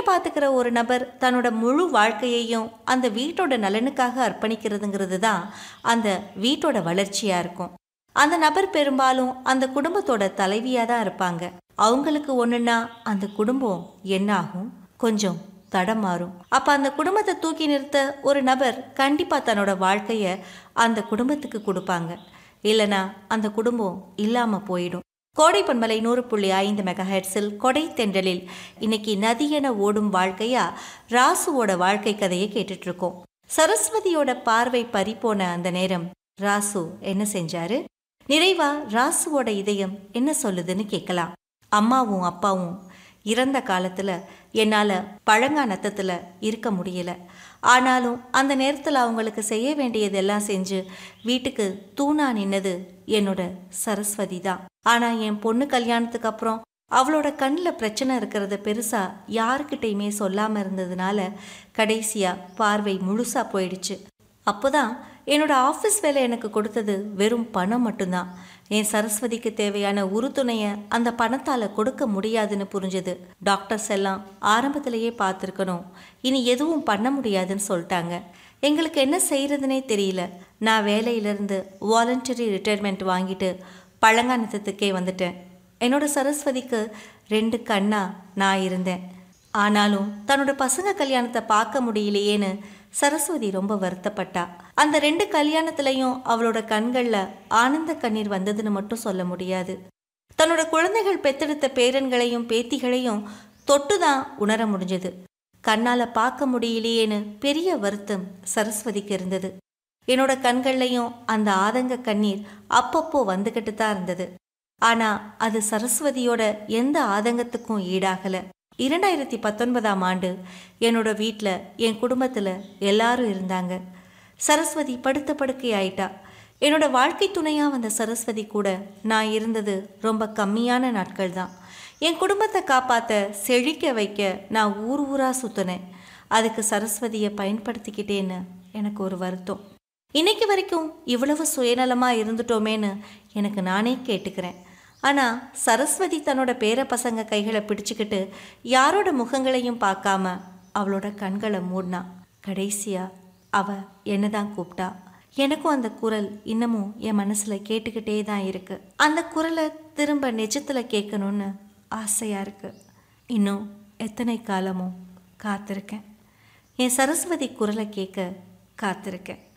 பார்த்துக்கிற ஒரு நபர் தன்னோட முழு வாழ்க்கையையும் அந்த வீட்டோட நலனுக்காக அர்ப்பணிக்கிறதுங்கிறது தான் அந்த வீட்டோட வளர்ச்சியாக இருக்கும் அந்த நபர் பெரும்பாலும் அந்த குடும்பத்தோட தலைவியாக தான் இருப்பாங்க அவங்களுக்கு ஒன்றுனா அந்த குடும்பம் என்னாகும் கொஞ்சம் தடமாறும் அப்போ அந்த குடும்பத்தை தூக்கி நிறுத்த ஒரு நபர் கண்டிப்பாக தன்னோட வாழ்க்கையை அந்த குடும்பத்துக்கு கொடுப்பாங்க இல்லைனா அந்த குடும்பம் இல்லாமல் போயிடும் கோடை பண்பலை நூறு புள்ளி ஐந்து மெகா ஹெட்ஸில் கொடை தென்றலில் இன்னைக்கு நதியென ஓடும் வாழ்க்கையா ராசுவோட வாழ்க்கை கதையை கேட்டுட்டு இருக்கோம் சரஸ்வதியோட பார்வை பறிப்போன அந்த நேரம் ராசு என்ன செஞ்சாரு நிறைவா ராசுவோட இதயம் என்ன சொல்லுதுன்னு கேட்கலாம் அம்மாவும் அப்பாவும் இறந்த காலத்துல என்னால பழங்கானத்தத்துல இருக்க முடியல ஆனாலும் அந்த நேரத்தில் அவங்களுக்கு செய்ய வேண்டியதெல்லாம் செஞ்சு வீட்டுக்கு தூணா நின்னது என்னோட சரஸ்வதி தான் ஆனா என் பொண்ணு கல்யாணத்துக்கு அப்புறம் அவளோட கண்ணில் பிரச்சனை இருக்கிறத பெருசா யாருக்கிட்டையுமே சொல்லாம இருந்ததுனால கடைசியா பார்வை முழுசா போயிடுச்சு அப்போதான் என்னோட ஆஃபீஸ் வேலை எனக்கு கொடுத்தது வெறும் பணம் மட்டும்தான் என் சரஸ்வதிக்கு தேவையான உறுதுணையை அந்த பணத்தால் கொடுக்க முடியாதுன்னு புரிஞ்சது டாக்டர்ஸ் எல்லாம் ஆரம்பத்திலேயே பார்த்துருக்கணும் இனி எதுவும் பண்ண முடியாதுன்னு சொல்லிட்டாங்க எங்களுக்கு என்ன செய்யறதுனே தெரியல நான் வேலையிலேருந்து வாலண்டரி ரிட்டையர்மெண்ட் வாங்கிட்டு பழங்கானத்துக்கே வந்துட்டேன் என்னோட சரஸ்வதிக்கு ரெண்டு கண்ணா நான் இருந்தேன் ஆனாலும் தன்னோட பசங்க கல்யாணத்தை பார்க்க முடியலையேன்னு சரஸ்வதி ரொம்ப வருத்தப்பட்டா அந்த ரெண்டு கல்யாணத்துலயும் அவளோட கண்கள்ல ஆனந்த கண்ணீர் வந்ததுன்னு மட்டும் சொல்ல முடியாது தன்னோட குழந்தைகள் பெத்தெடுத்த பேரன்களையும் பேத்திகளையும் தொட்டுதான் உணர முடிஞ்சது கண்ணால பார்க்க முடியலையேன்னு பெரிய வருத்தம் சரஸ்வதிக்கு இருந்தது என்னோட கண்கள்லையும் அந்த ஆதங்க கண்ணீர் அப்பப்போ வந்துகிட்டு தான் இருந்தது ஆனா அது சரஸ்வதியோட எந்த ஆதங்கத்துக்கும் ஈடாகல இரண்டாயிரத்தி பத்தொன்பதாம் ஆண்டு என்னோட வீட்டில் என் குடும்பத்தில் எல்லாரும் இருந்தாங்க சரஸ்வதி படுத்த படுக்கை ஆயிட்டா என்னோட வாழ்க்கை துணையாக வந்த சரஸ்வதி கூட நான் இருந்தது ரொம்ப கம்மியான நாட்கள் தான் என் குடும்பத்தை காப்பாற்ற செழிக்க வைக்க நான் ஊர் ஊராக சுற்றினேன் அதுக்கு சரஸ்வதியை பயன்படுத்திக்கிட்டேன்னு எனக்கு ஒரு வருத்தம் இன்னைக்கு வரைக்கும் இவ்வளவு சுயநலமாக இருந்துட்டோமேன்னு எனக்கு நானே கேட்டுக்கிறேன் ஆனால் சரஸ்வதி தன்னோட பேர பசங்க கைகளை பிடிச்சுக்கிட்டு யாரோட முகங்களையும் பார்க்காம அவளோட கண்களை மூடினா கடைசியா அவ என்ன தான் கூப்பிட்டா எனக்கும் அந்த குரல் இன்னமும் என் மனசில் கேட்டுக்கிட்டே தான் இருக்கு அந்த குரலை திரும்ப நிஜத்தில் கேட்கணும்னு ஆசையாக இருக்கு இன்னும் எத்தனை காலமோ காத்திருக்கேன் என் சரஸ்வதி குரலை கேட்க காத்திருக்கேன்